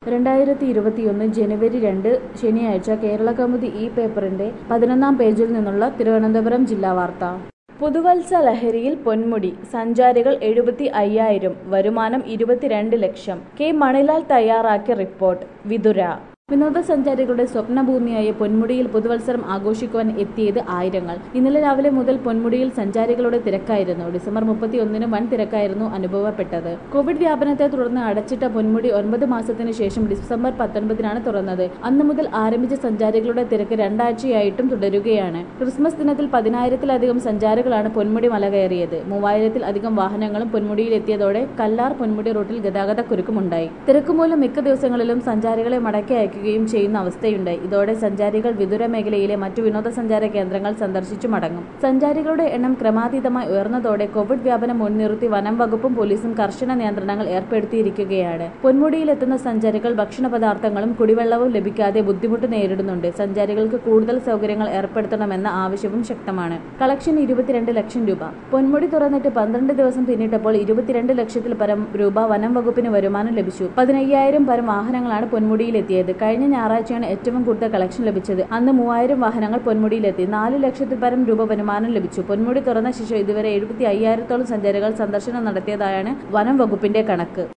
രണ്ടായിരത്തി ഇരുപത്തിയൊന്ന് ജനുവരി രണ്ട് ശനിയാഴ്ച കേരള കൗമുദി ഈ പേപ്പറിന്റെ പതിനൊന്നാം പേജിൽ നിന്നുള്ള തിരുവനന്തപുരം ജില്ലാ വാർത്ത പുതുവത്സ ലഹരിയിൽ പൊന്മുടി സഞ്ചാരികൾ എഴുപത്തി അയ്യായിരം വരുമാനം ഇരുപത്തിരണ്ട് ലക്ഷം കെ മണിലാൽ തയ്യാറാക്കിയ റിപ്പോർട്ട് വിതുര വിനോദസഞ്ചാരികളുടെ സ്വപ്നഭൂമിയായ പൊന്മുടിയിൽ പുതുവത്സരം ആഘോഷിക്കുവാൻ എത്തിയത് ആയിരങ്ങൾ ഇന്നലെ രാവിലെ മുതൽ പൊന്മുടിയിൽ സഞ്ചാരികളുടെ തിരക്കായിരുന്നു ഡിസംബർ മുപ്പത്തിയൊന്നിന് വൻ തിരക്കായിരുന്നു അനുഭവപ്പെട്ടത് കോവിഡ് വ്യാപനത്തെ തുടർന്ന് അടച്ചിട്ട പൊന്മുടി ഒൻപത് മാസത്തിന് ശേഷം ഡിസംബർ പത്തൊൻപതിനാണ് തുറന്നത് അന്നു മുതൽ ആരംഭിച്ച സഞ്ചാരികളുടെ തിരക്ക് രണ്ടാഴ്ചയായിട്ടും തുടരുകയാണ് ക്രിസ്മസ് ദിനത്തിൽ പതിനായിരത്തിലധികം സഞ്ചാരികളാണ് പൊന്മുടി മല കയറിയത് മൂവായിരത്തിൽ അധികം വാഹനങ്ങളും പൊന്മുടിയിൽ എത്തിയതോടെ കല്ലാർ പൊന്മുടി റൂട്ടിൽ ഗതാഗതക്കുരുക്കുമുണ്ടായി തിരക്കുമൂലം മിക്ക ദിവസങ്ങളിലും സഞ്ചാരികളെ മടക്കി അയക്കുകയും ചെയ്യുന്ന അവസ്ഥയുണ്ടായി ഇതോടെ സഞ്ചാരികൾ വിദൂര മേഖലയിലെ മറ്റു വിനോദസഞ്ചാര കേന്ദ്രങ്ങൾ സന്ദർശിച്ചു മടങ്ങും സഞ്ചാരികളുടെ എണ്ണം ക്രമാതീതമായി ഉയർന്നതോടെ കോവിഡ് വ്യാപനം മുൻനിർത്തി വനം വകുപ്പും പോലീസും കർശന നിയന്ത്രണങ്ങൾ ഏർപ്പെടുത്തിയിരിക്കുകയാണ് പൊന്മുടിയിലെത്തുന്ന സഞ്ചാരികൾ ഭക്ഷണ പദാർത്ഥങ്ങളും കുടിവെള്ളവും ലഭിക്കാതെ ബുദ്ധിമുട്ട് നേരിടുന്നുണ്ട് സഞ്ചാരികൾക്ക് കൂടുതൽ സൗകര്യങ്ങൾ ഏർപ്പെടുത്തണമെന്ന ആവശ്യവും ശക്തമാണ് കളക്ഷൻ ഇരുപത്തിരണ്ട് ലക്ഷം രൂപ പൊന്മുടി തുറന്നിട്ട് പന്ത്രണ്ട് ദിവസം പിന്നിട്ടപ്പോൾ ഇരുപത്തിരണ്ട് ലക്ഷത്തിൽ പരം രൂപ വനം വകുപ്പിന് വരുമാനം ലഭിച്ചു പതിനയ്യായിരം പരം വാഹനങ്ങളാണ് പൊന്മുടിയിലെത്തിയത് കഴിഞ്ഞ ഞായറാഴ്ചയാണ് ഏറ്റവും കൂടുതൽ കളക്ഷൻ ലഭിച്ചത് അന്ന് മൂവായിരം വാഹനങ്ങൾ പൊന്മുടിയിലെത്തി നാല് ലക്ഷത്തിൽ പരം രൂപ വരുമാനം ലഭിച്ചു പൊന്മുടി തുറന്ന ശേഷം ഇതുവരെ എഴുപത്തി അയ്യായിരത്തോളം സഞ്ചാരികൾ സന്ദർശനം നടത്തിയതായാണ് വനം വകുപ്പിന്റെ കണക്ക്